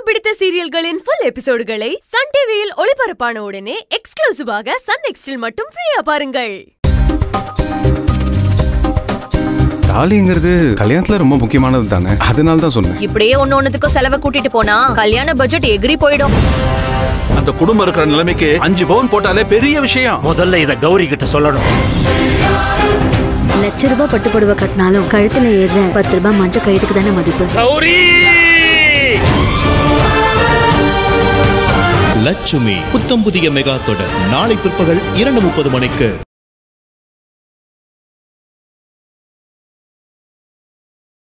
பிடித்த சீரியல்களின் full எபிசோடுகளை Sun டிவியில் ஒளிபரப்பான உடனே எக்ஸ்க்ளூசிவாக சன் நெக்ஸ்டில் மட்டும் ஃப்ரீயா பாருங்கள் தாலிங்கிறது கல்யாணத்துல ரொம்ப முக்கியமானது தானே அதனால தான் சொன்னேன் இப்படியே ஒன்னு ஒண்ணுத்துக்கும் செலவை கூட்டிட்டு போனா கல்யாண பட்ஜெட் எகிரி போயிடும் அந்த குடும்பம் இருக்கிற நிலைமைக்கு அஞ்சு பவுன் போட்டாலே பெரிய விஷயம் முதல்ல இத கௌரி கிட்ட சொல்லணும் லட்ச ரூபாய் பட்டு புடவை கட்டினாலும் கழுத்துல ஏறுற பத்து ரூபாய் மஞ்சள் கயிறுக்கு தானே மதிப்பு கௌரி லட்சுமி புத்தம் புதிய மெகா தொடர் நாளை பிற்பகல் இரண்டு முப்பது மணிக்கு